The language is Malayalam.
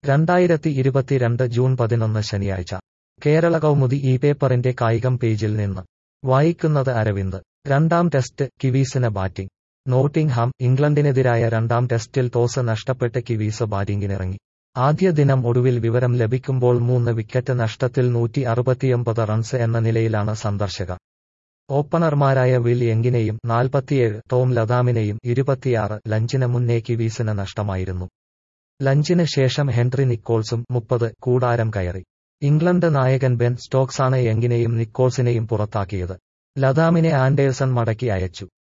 രണ്ടായിരത്തി ഇരുപത്തിരണ്ട് ജൂൺ പതിനൊന്ന് ശനിയാഴ്ച കേരള കൗമുദി ഈ പേപ്പറിന്റെ കായികം പേജിൽ നിന്ന് വായിക്കുന്നത് അരവിന്ദ് രണ്ടാം ടെസ്റ്റ് കിവീസിന് ബാറ്റിംഗ് നോട്ടിംഗ്ഹാം ഇംഗ്ലണ്ടിനെതിരായ രണ്ടാം ടെസ്റ്റിൽ ടോസ് നഷ്ടപ്പെട്ട് കിവീസ് ബാറ്റിംഗിനിറങ്ങി ആദ്യ ദിനം ഒടുവിൽ വിവരം ലഭിക്കുമ്പോൾ മൂന്ന് വിക്കറ്റ് നഷ്ടത്തിൽ നൂറ്റി അറുപത്തിയൊമ്പത് റൺസ് എന്ന നിലയിലാണ് സന്ദർശകർ ഓപ്പണർമാരായ വിൽ യങ്ങിനെയും നാൽപ്പത്തിയേഴ് ടോം ലതാമിനെയും ഇരുപത്തിയാറ് ലഞ്ചിന് മുന്നേ കിവീസിന് നഷ്ടമായിരുന്നു ലഞ്ചിന് ശേഷം ഹെൻറി നിക്കോൾസും മുപ്പത് കൂടാരം കയറി ഇംഗ്ലണ്ട് നായകൻ ബെൻ സ്റ്റോക്സാണ് യങ്ങിനെയും നിക്കോൾസിനെയും പുറത്താക്കിയത് ലതാമിനെ ആൻഡേഴ്സൺ മടക്കി അയച്ചു